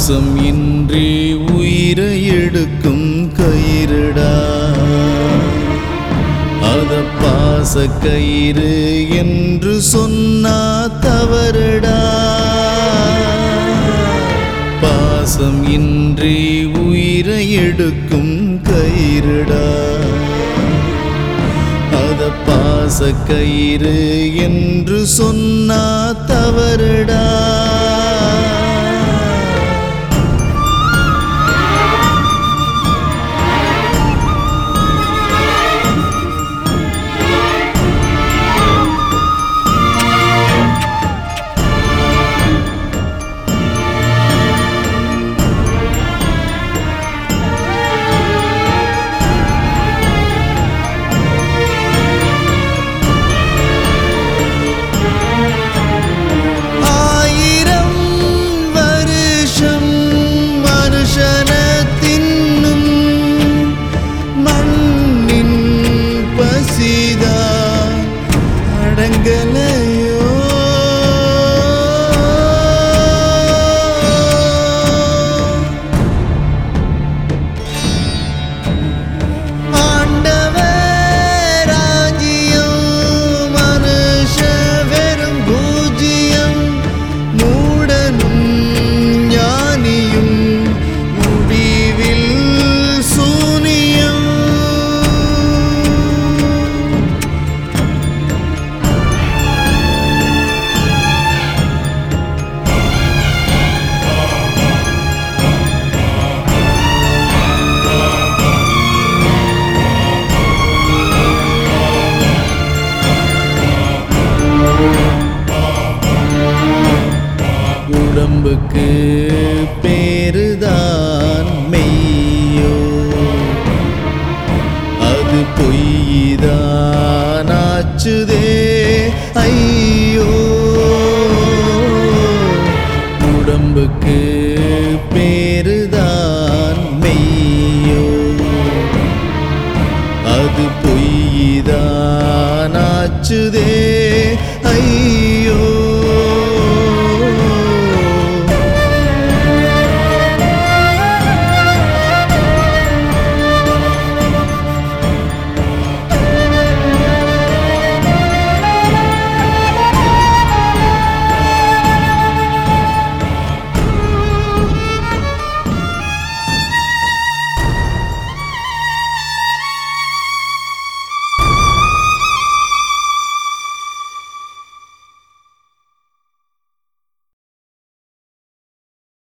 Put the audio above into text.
பாசம் இன்றி உயிரை எடுக்கும் கயிறுடா அத பாச கயிறு என்று சொன்னா தவறுடா பாசம் இன்றி உயிரை எடுக்கும் கயிறுடா அத பாச கயிறு என்று சொன்னா தவறுடா ஆயிரம் வருஷம் மனுஷன தின்னும் மண்ணின் பசிதா அடங்கலையோ ஆண்டவர் ராஜ்யம் மனுஷ வெறும் பூஜ்யம் மூடனும் ஞானியும் முடிவில் சூனியம் உடம்புக்கு பேருதான் மெய்யோ அது பொய்தான் ஆச்சுதே ஐயோ